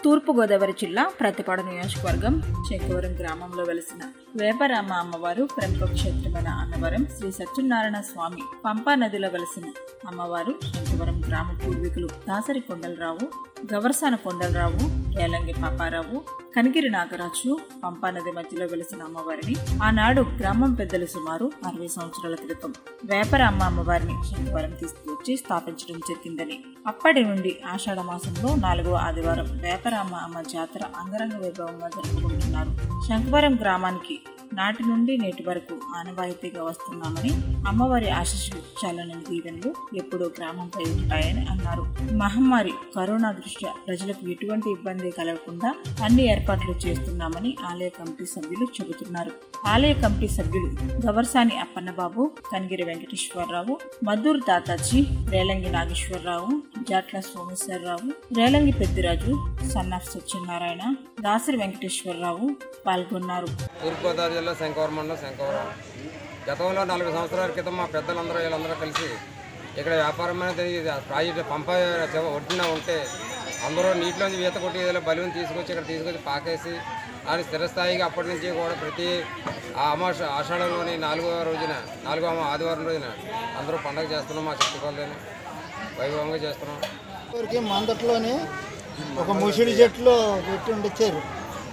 తూర్పుగోదావరి జిల్లా ప్రతిపాడు నియోజకవర్గం చెక్కవరం గ్రామంలో వెలిసిన వేపరామ అమ్మవారు ప్రముఖ క్షేత్రమైన అన్నవరం శ్రీ సత్యనారాయణ స్వామి పంపా నదిలో వెలిసిన అమ్మవారు శంకవరం గ్రామ పూర్వీకులు దాసరి కొండలరావు గవర్సాన కొండలరావు ఏలంగి పాపారావు కనిగిరి నాగరాజు పంపా నది మధ్యలో వెలిసిన అమ్మవారిని ఆనాడు గ్రామం పెద్దలు సుమారు అరవై సంవత్సరాల క్రితం వేపరామ అమ్మవారిని శంకవరం తీసుకువచ్చి స్థాపించడం జరిగిందని అప్పటి నుండి ఆషాఢ మాసంలో నాలుగవ ఆదివారం వేపరామ అమ్మ జాతర అంగరంగ వైభవంగా జరుపుకుంటున్నారు శంకవరం గ్రామానికి నాటి నుండి నేటి వరకు ఆనవాయితీగా వస్తున్నామని అమ్మవారి ఆశీస్సులు చల్లని దీవెనలు ఎప్పుడూ గ్రామంపై ఉంటాయని అన్నారు మహమ్మారి కరోనా దృష్ట్యా ప్రజలకు ఎటువంటి ఇబ్బంది కలగకుండా అన్ని ఏర్పాట్లు చేస్తున్నామని ఆలయ కమిటీ సభ్యులు చెబుతున్నారు ఆలయ కమిటీ సభ్యులు గవర్సాని అప్పన్నబాబు కనిగిరి వెంకటేశ్వరరావు మద్దూరు తాతాజీ రేలంగి నాగేశ్వరరావు జాట్ల సోమేశ్వరరావు రేలంగి పెద్దిరాజు సన్నాఫ్ సత్యనారాయణ దాసరి వెంకటేశ్వరరావు పాల్గొన్నారు తూర్పుగోదావరి జిల్లా శంకవరం మండలం శంకవరం గతంలో నలభై సంవత్సరాల క్రితం మా పెద్దలందరూ వీళ్ళందరూ కలిసి ఇక్కడ వ్యాపారం అనేది ఇది ప్రాజెక్ట్ పంప చివ ఒడ్డున ఉంటే అందరూ నీటిలోంచి ఈత కొట్టి ఏదో బలిని తీసుకొచ్చి ఇక్కడ తీసుకొచ్చి పాకేసి దాని స్థిరస్థాయిగా అప్పటి నుంచి కూడా ప్రతి ఆ అమాష ఆషాఢంలోని నాలుగో రోజున నాలుగో అమ- ఆదివారం రోజున అందరూ పండగ చేస్తున్నాం మా చుట్టుపక్కలని వైభవంగా చేస్తున్నాం ఊరికి మందట్లోనే ఒక ముసిడి చెట్లు పెట్టి ఉండిచ్చారు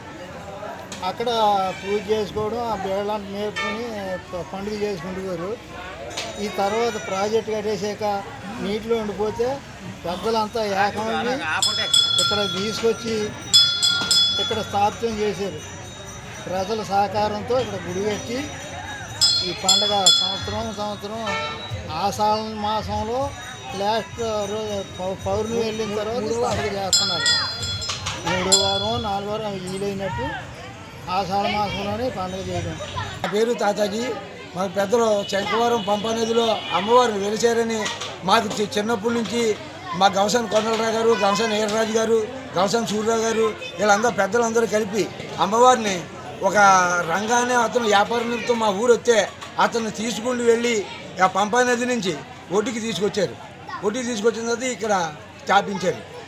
అక్కడ పూజ చేసుకోవడం ఆ బేళాన్ని మేపుకొని ప- పండుగ చేసుకుంటున్నారు ఈ తర్వాత ప్రాజెక్ట్ కట్టేసాక నీటిలో ఉండిపోతే పెద్దలంతా ఏకమయ్యి ఇక్కడ తీసుకొచ్చి ఇక్కడ స్థాపితం చేశారు ప్రజల సహకారంతో ఇక్కడ గుడి కట్టి ఈ పండగ సంవత్సరం సంవత్సరం ఆషాఢ మాసంలో లాస్ట్ రోజు పౌ- పౌర్ణమి వెళ్ళిన తర్వాత పండుగ చేస్తున్నారు మూడో వారం నాలుగో వారం వీలైనట్టు ఆషాఢ మాసంలోనే పండుగ చేయడం నా పేరు తాతాజీ మా పెద్దలు శంకవరం పంపా నదిలో అమ్మవారిని వెలిచారని మాకు చి- చిన్నప్పటి నుంచి మా గవసాన్ కొండలరావు గారు గవసాన్ ఈరరాజు గారు గవసాన్ సూర్యరావు గారు వీళ్ళందరూ పెద్దలందరూ కలిపి అమ్మవారిని ఒక రంగానే అతను వ్యాపార నిమిత్తం మా ఊరు వస్తే అతను తీసుకుని వెళ్ళి ఆ పంపా నది నుంచి ఒడ్డుకి తీసుకొచ్చారు ఒడ్డుకి తీసుకొచ్చిన తర్వాత ఇక్కడ స్థాపించారు